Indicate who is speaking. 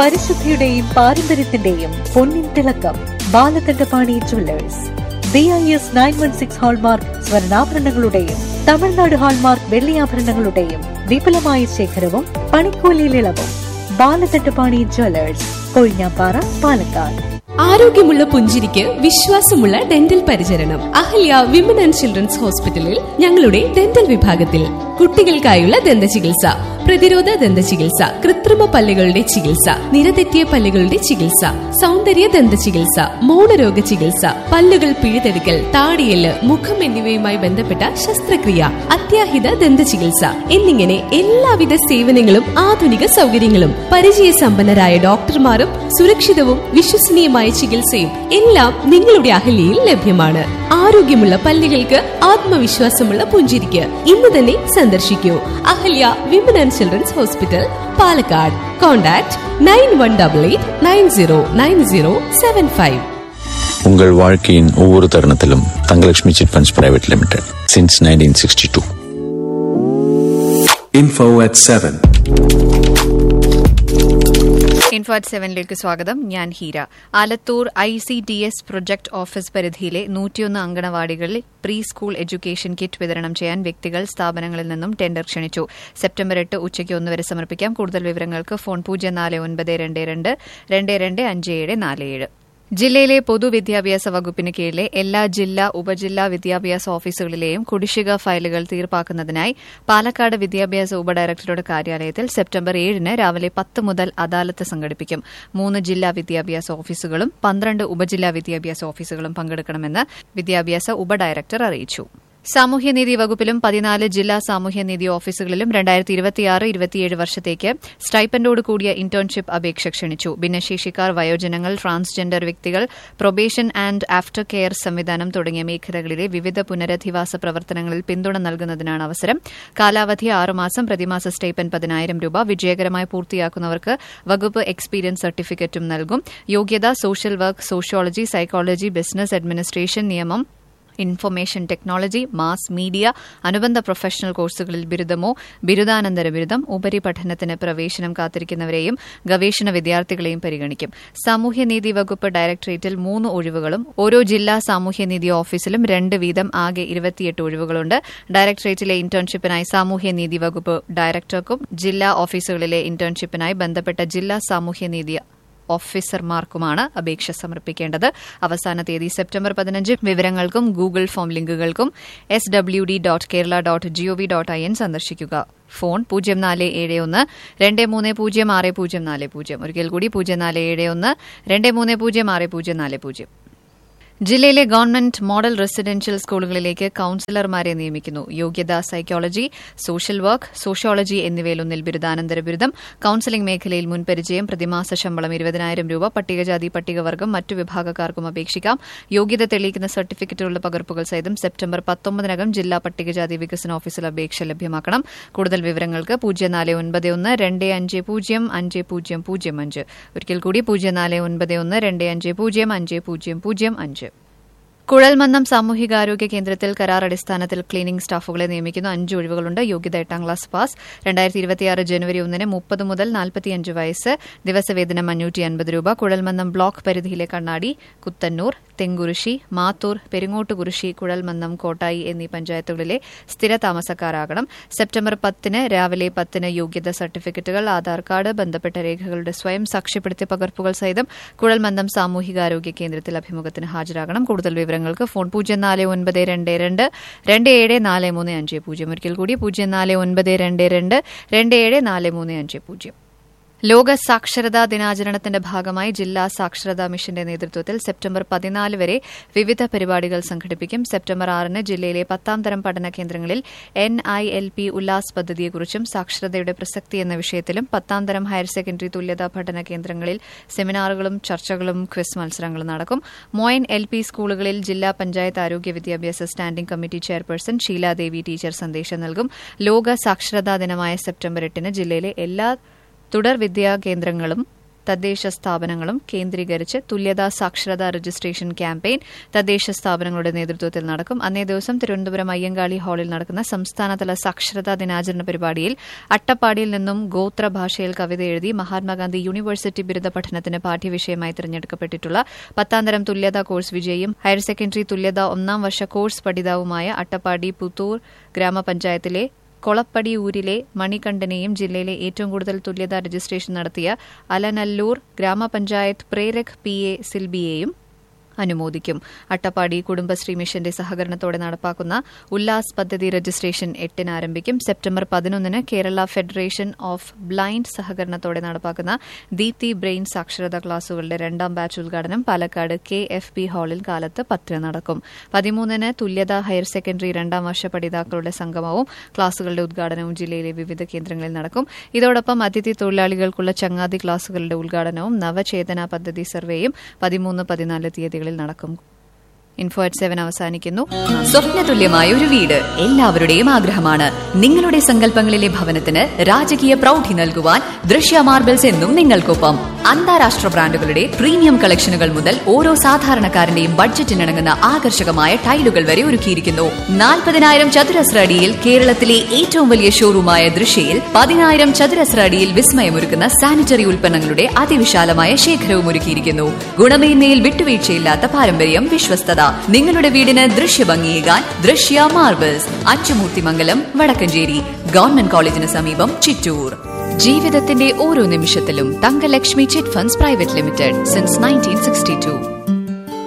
Speaker 1: പരിശുദ്ധിയുടെയും പാരമ്പര്യത്തിന്റെയും പൊന്നിൻ തിളക്കം Balakandapani jewellers B I S nine one six hallmark സ്വർണ്ണാഭരണങ്ങളുടെയും തമിഴ്നാട് ഹാൾമാർക്ക് വെള്ളിയാഭരണങ്ങളുടെയും വിപുലമായ ശേഖരവും പണിക്കൂലിയിൽ ഇളവും ബാലകണ്ഠപാണി ജ്വല്ലേഴ്സ് കൊഴിഞ്ഞാപ്പാറ പാലക്കാട്
Speaker 2: ആരോഗ്യമുള്ള പുഞ്ചിരിക്ക് വിശ്വാസമുള്ള ഡെന്റൽ പരിചരണം അഹല്യ വിമൻ ആൻഡ് ചിൽഡ്രൻസ് ഹോസ്പിറ്റലിൽ ഞങ്ങളുടെ ഡെന്റൽ വിഭാഗത്തിൽ കുട്ടികൾക്കായുള്ള ദന്ത ചികിത്സ പ്രതിരോധ ദന്ത ചികിത്സ കൃത്രിമ പല്ലുകളുടെ ചികിത്സ നിരതെറ്റിയ പല്ലുകളുടെ ചികിത്സ സൗന്ദര്യ ദന്ത ചികിത്സ മൗനരോഗ ചികിത്സ പല്ലുകൾ പിഴുതെടുക്കൽ താടിയല് മുഖം എന്നിവയുമായി ബന്ധപ്പെട്ട ശസ്ത്രക്രിയ അത്യാഹിത ദന്ത ചികിത്സ എന്നിങ്ങനെ എല്ലാവിധ സേവനങ്ങളും ആധുനിക സൗകര്യങ്ങളും പരിചയസമ്പന്നരായ ഡോക്ടർമാരും സുരക്ഷിതവും വിശ്വസനീയമായ ചികിത്സയും എല്ലാം നിങ്ങളുടെ അഹല്യയിൽ ലഭ്യമാണ് ആരോഗ്യമുള്ള പല്ലുകൾക്ക് ആത്മവിശ്വാസമുള്ള പുഞ്ചിരിക്ക് ഇന്ന് തന്നെ സന്ദർശിക്കൂ Ahalya women and children's hospital Palakkad contact nine one double eight nine zero nine zero seven five
Speaker 3: உங்கள் வாழ்க்கையின் ஒவ்வொரு தருணத்திலும் Thangalakshmi chit funds private limited since nineteen sixty two
Speaker 4: Info at 7.
Speaker 5: Info at സെവനിലേക്ക് സ്വാഗതം ഞാൻ Heera Alathur I C D S project office പരിധിയിലെ നൂറ്റിയൊന്ന് അങ്കണവാടികളിൽ പ്രീ സ്കൂൾ എഡ്യൂക്കേഷൻ കിറ്റ് വിതരണം ചെയ്യാൻ വ്യക്തികൾ സ്ഥാപനങ്ങളിൽ നിന്നും ടെൻഡർ ക്ഷണിച്ചു സെപ്റ്റംബർ എട്ട് ഉച്ചയ്ക്ക് ഒന്ന് വരെ സമർപ്പിക്കാം കൂടുതൽ വിവരങ്ങൾക്ക് ഫോൺ പൂജ്യം നാല് ഒൻപത് രണ്ട് രണ്ട് രണ്ട് രണ്ട് അഞ്ച് ഏഴ് നാല് ഏഴ് ജില്ലയിലെ പൊതുവിദ്യാഭ്യാസ വകുപ്പിന് കീഴിലെ എല്ലാ ജില്ലാ ഉപജില്ലാ വിദ്യാഭ്യാസ ഓഫീസുകളിലെയും കുടിശ്ശിക ഫയലുകൾ തീർപ്പാക്കുന്നതിനായി പാലക്കാട് വിദ്യാഭ്യാസ ഉപഡയറക്ടറുടെ കാര്യാലയത്തിൽ സെപ്റ്റംബർ ഏഴിന് രാവിലെ പത്ത് മുതൽ അദാലത്ത് സംഘടിപ്പിക്കും മൂന്ന് ജില്ലാ വിദ്യാഭ്യാസ ഓഫീസുകളും പന്ത്രണ്ട് ഉപജില്ലാ വിദ്യാഭ്യാസ ഓഫീസുകളും പങ്കെടുക്കണമെന്ന് വിദ്യാഭ്യാസ ഉപഡയറക്ടർ അറിയിച്ചു സാമൂഹ്യനീതി വകുപ്പിലും പതിനാല് ജില്ലാ സാമൂഹ്യനീതി ഓഫീസുകളിലും രണ്ടായിരത്തി ഇരുപത്തിയാറ് ഇരുപത്തിയേഴ് വർഷത്തേക്ക് സ്റ്റൈപ്പൻഡോട് കൂടിയ ഇന്റേൺഷിപ്പ് അപേക്ഷ ക്ഷണിച്ചു ഭിന്നശേഷിക്കാർ വയോജനങ്ങൾ ട്രാൻസ്ജെൻഡർ വ്യക്തികൾ പ്രൊബേഷൻ ആൻഡ് ആഫ്റ്റർ കെയർ സംവിധാനം തുടങ്ങിയ മേഖലകളിലെ വിവിധ പുനരധിവാസ പ്രവർത്തനങ്ങളിൽ പിന്തുണ നൽകുന്നതിനാണ് അവസരം കാലാവധി ആറുമാസം പ്രതിമാസ സ്റ്റൈപ്പൻ പതിനായിരം രൂപ വിജയകരമായി പൂർത്തിയാക്കുന്നവർക്ക് വകുപ്പ് എക്സ്പീരിയൻസ് സർട്ടിഫിക്കറ്റും നൽകും യോഗ്യത social work sociology psychology business administration നിയമം ഇൻഫർമേഷൻ ടെക്നോളജി മാസ് മീഡിയ അനുബന്ധ പ്രൊഫഷണൽ കോഴ്സുകളിൽ ബിരുദമോ ബിരുദാനന്തര ബിരുദം ഉപരിപഠനത്തിന് പ്രവേശനം കാത്തിരിക്കുന്നവരെയും ഗവേഷണ വിദ്യാർത്ഥികളെയും പരിഗണിക്കും സാമൂഹ്യനീതി വകുപ്പ് ഡയറക്ടറേറ്റിൽ മൂന്ന് ഒഴിവുകളും ഓരോ ജില്ലാ സാമൂഹ്യനീതി ഓഫീസിലും രണ്ട് വീതം ആകെ ഇരുപത്തിയെട്ട് ഒഴിവുകളുണ്ട് ഡയറക്ടറേറ്റിലെ ഇന്റേൺഷിപ്പിനായി സാമൂഹ്യനീതി വകുപ്പ് ഡയറക്ടർക്കും ജില്ലാ ഓഫീസുകളിലെ ഇന്റേൺഷിപ്പിനായി ബന്ധപ്പെട്ട ജില്ലാ സാമൂഹ്യനീതി ഓഫീസർമാർക്കുമാണ് അപേക്ഷ സമർപ്പിക്കേണ്ടത് അവസാന തീയതി സെപ്റ്റംബർ പതിനഞ്ച് വിവരങ്ങൾക്കും ഗൂഗിൾ ഫോം ലിങ്കുകൾക്കും S W D dot Kerala dot gov dot I N സന്ദർശിക്കുക ഫോൺ പൂജ്യം നാല് ഏഴ് ഒന്ന് രണ്ട് മൂന്ന് പൂജ്യം ആറ് പൂജ്യം നാല് പൂജ്യം ഒരിക്കൽ കൂടി പൂജ്യം നാല് ഏഴ് ഒന്ന് രണ്ട് മൂന്ന് പൂജ്യം ആറ് പൂജ്യം നാല് പൂജ്യം ജില്ലയിലെ ഗവൺമെന്റ് മോഡൽ റെസിഡൻഷ്യൽ സ്കൂളുകളിലേക്ക് കൌൺസിലർമാരെ നിയമിക്കുന്നു യോഗ്യത സൈക്കോളജി സോഷ്യൽ വർക്ക് സോഷ്യോളജി എന്നിവയിലൊന്നിൽ ബിരുദാനന്തര ബിരുദം കൌൺസിലിംഗ് മേഖലയിൽ മുൻപരിചയം പ്രതിമാസ ശമ്പളം ഇരുപതിനായിരം രൂപ പട്ടികജാതി പട്ടികവർഗം മറ്റു വിഭാഗക്കാർക്കും അപേക്ഷിക്കാം യോഗ്യത തെളിയിക്കുന്ന സർട്ടിഫിക്കറ്റുകളുടെ പകർപ്പുകൾ സഹിതം സെപ്റ്റംബർ പത്തൊമ്പതിനകം ജില്ലാ പട്ടികജാതി വികസന ഓഫീസിൽ അപേക്ഷ ലഭ്യമാക്കണം കൂടുതൽ വിവരങ്ങൾക്ക് പൂജ്യം നാല് ഒൻപത് ഒന്ന് രണ്ട് അഞ്ച് പൂജ്യം അഞ്ച് പൂജ്യം പൂജ്യം അഞ്ച് ഒരിക്കൽ കൂടി പൂജ്യം നാല് ഒൻപത് ഒന്ന് രണ്ട് അഞ്ച് പൂജ്യം അഞ്ച് പൂജ്യം പൂജ്യം അഞ്ച് കുഴൽമന്നം സാമൂഹികാരോഗ്യ കേന്ദ്രത്തിൽ കരാർ അടിസ്ഥാനത്തിൽ ക്ലീനിംഗ് സ്റ്റാഫുകളെ നിയമിക്കുന്ന അഞ്ച് ഒഴിവുകളുണ്ട് യോഗ്യത എട്ടാം ക്ലാസ് പാസ് രണ്ടായിരത്തി ഇരുപത്തിയാറ് ജനുവരി ഒന്നിന് മുപ്പത് മുതൽ നാൽപ്പത്തിയഞ്ച് വയസ്സ് ദിവസവേതനം അഞ്ഞൂറ്റി അൻപത് രൂപ കുഴൽമന്നം ബ്ലോക്ക് പരിധിയിലെ കണ്ണാടി കുത്തന്നൂർ തെങ്കുറിശി മാത്തൂർ പെരിങ്ങോട്ടുകുറിശി കുഴൽമന്നം കോട്ടായി എന്നീ പഞ്ചായത്തുകളിലെ സ്ഥിര താമസക്കാരാകണം സെപ്റ്റംബർ പത്തിന് രാവിലെ പത്തിന് യോഗ്യത സർട്ടിഫിക്കറ്റുകൾ ആധാർ കാർഡ് ബന്ധപ്പെട്ട രേഖകളുടെ സ്വയം സാക്ഷ്യപ്പെടുത്തിയ പകർപ്പുകൾ സഹിതം കുഴൽമന്ദം സാമൂഹികാരോഗ്യ കേന്ദ്രത്തിൽ അഭിമുഖത്തിന് ഹാജരാകണം കൂടുതൽ വിവരങ്ങൾക്ക് ഫോൺ പൂജ്യം നാല് ഒൻപത് രണ്ട് രണ്ട് രണ്ട് ഏഴ് നാല് മൂന്ന് അഞ്ച് പൂജ്യം ഒരിക്കൽ കൂടി പൂജ്യം നാല് ഒൻപത് രണ്ട് രണ്ട് രണ്ട് ഏഴ് നാല് മൂന്ന് അഞ്ച് പൂജ്യം ലോക സാക്ഷരതാ ദിനാചരണത്തിന്റെ ഭാഗമായി ജില്ലാ സാക്ഷരതാ മിഷന്റെ നേതൃത്വത്തിൽ സെപ്റ്റംബർ പതിനാല് വരെ വിവിധ പരിപാടികൾ സംഘടിപ്പിക്കും സെപ്റ്റംബർ ആറിന് ജില്ലയിലെ പത്താം തരം പഠന കേന്ദ്രങ്ങളിൽ N I L P Ullas പദ്ധതിയെക്കുറിച്ചും സാക്ഷരതയുടെ പ്രസക്തി എന്ന വിഷയത്തിലും പത്താം തരം ഹയർ സെക്കൻഡറി തുല്യതാ പഠന കേന്ദ്രങ്ങളിൽ സെമിനാറുകളും ചർച്ചകളും ക്വിസ് മത്സരങ്ങളും നടക്കും മോയൻ എൽ പി സ്കൂളുകളിൽ ജില്ലാ പഞ്ചായത്ത് ആരോഗ്യ വിദ്യാഭ്യാസ standing committee chairperson Sheeladevi teacher സന്ദേശം നൽകും ലോക സാക്ഷരതാ ദിനമായ സെപ്റ്റംബർ എട്ടിന് ജില്ലയിലെ എല്ലാ തുടർ വിദ്യാ കേന്ദ്രങ്ങളും തദ്ദേശ സ്ഥാപനങ്ങളും കേന്ദ്രീകരിച്ച് തുല്യതാ സാക്ഷരതാ രജിസ്ട്രേഷൻ ക്യാമ്പയിൻ തദ്ദേശ സ്ഥാപനങ്ങളുടെ നേതൃത്വത്തിൽ നടക്കും അന്നേ ദിവസം തിരുവനന്തപുരം അയ്യങ്കാളി ഹാളിൽ നടക്കുന്ന സംസ്ഥാനതല സാക്ഷരതാ ദിനാചരണ പരിപാടിയിൽ അട്ടപ്പാടിയിൽ നിന്നും ഗോത്ര ഭാഷയിൽ കവിത എഴുതി മഹാത്മാഗാന്ധി യൂണിവേഴ്സിറ്റി ബിരുദ പഠനത്തിന് പാഠ്യവിഷയമായി തിരഞ്ഞെടുക്കപ്പെട്ടിട്ടുള്ള പത്താംതരം തുല്യതാ കോഴ്സ് വിജയിയും ഹയർ സെക്കൻഡറി തുല്യതാ ഒന്നാം വർഷ കോഴ്സ് പഠിതാവുമായ അട്ടപ്പാടി പുത്തൂർ ഗ്രാമപഞ്ചായത്തിലെ കൊളപ്പടി ഊരിലെ മണികണ്ഠനെയും ജില്ലയിലെ ഏറ്റവും കൂടുതൽ തുല്യതാ രജിസ്ട്രേഷൻ നടത്തിയ അലനല്ലൂർ ഗ്രാമപഞ്ചായത്ത് പ്രേരക് പി എ സിൽബിയെയും അനുമോദിക്കും അട്ടപ്പാടി കുടുംബശ്രീ മിഷന്റെ സഹകരണത്തോടെ നടപ്പാക്കുന്ന ഉല്ലാസ് പദ്ധതി രജിസ്ട്രേഷൻ എട്ടിന് ആരംഭിക്കും സെപ്റ്റംബർ പതിനൊന്നിന് കേരള ഫെഡറേഷൻ ഓഫ് ബ്ലൈൻഡ് സഹകരണത്തോടെ നടപ്പാക്കുന്ന ദീപ്തി ബ്രെയിൻ സാക്ഷരതാ ക്ലാസുകളുടെ രണ്ടാം ബാച്ച് ഉദ്ഘാടനം പാലക്കാട് കെ എഫ് ബി ഹാളിൽ കാലത്ത് പത്തിന് നടക്കും പതിമൂന്നിന് തുല്യത ഹയർ സെക്കൻഡറി രണ്ടാം വർഷ പഠിതാക്കളുടെ സംഗമവും ക്ലാസുകളുടെ ഉദ്ഘാടനവും ജില്ലയിലെ വിവിധ കേന്ദ്രങ്ങളിൽ നടക്കും ഇതോടൊപ്പം അതിഥി തൊഴിലാളികൾക്കുള്ള ചങ്ങാതി ക്ലാസുകളുടെ ഉദ്ഘാടനവും നവചേതന പദ്ധതി സർവേയും പതിമൂന്ന് പതിനാല് തീയതികളിൽ നടക്കും ഇൻഫോ അറ്റ് സെവൻ അവസാനിക്കുന്നു
Speaker 4: സ്വപ്നതുല്യമായ ഒരു വീട് എല്ലാവരുടെയും ആഗ്രഹമാണ് നിങ്ങളുടെ സങ്കല്പങ്ങളിലെ ഭവനത്തിന് രാജകീയ പ്രൗഢി നൽകുവാൻ ദൃശ്യ മാർബിൾസ് എന്നും നിങ്ങൾക്കൊപ്പം അന്താരാഷ്ട്ര ബ്രാൻഡുകളുടെ പ്രീമിയം കളക്ഷനുകൾ മുതൽ ഓരോ സാധാരണക്കാരന്റെയും ബഡ്ജറ്റിനിണങ്ങുന്ന ആകർഷകമായ ടൈലുകൾ വരെ ഒരുക്കിയിരിക്കുന്നു നാൽപ്പതിനായിരം ചതുരശ്ര അടിയിൽ കേരളത്തിലെ ഏറ്റവും വലിയ ഷോറൂമായ ദൃശ്യയിൽ പതിനായിരം ചതുരശ്ര അടിയിൽ വിസ്മയമൊരുക്കുന്ന സാനിറ്ററി ഉൽപ്പന്നങ്ങളുടെ അതിവിശാലമായ ശേഖരവും ഒരുക്കിയിരിക്കുന്നു ഗുണമേന്മയിൽ വിട്ടുവീഴ്ചയില്ലാത്ത പാരമ്പര്യം വിശ്വസ്തത നിങ്ങളുടെ വീടിന് ദൃശ്യഭംഗിയേകാൻ ദൃശ്യ മാർബിൾസ് അച്ചുമൂർത്തിമംഗലം വടക്കഞ്ചേരി ഗവൺമെന്റ് കോളേജിന് സമീപം ചിറ്റൂർ ജീവിതത്തിന്റെ ഓരോ നിമിഷത്തിലും Thankalakshmi chit funds private limited since nineteen sixty to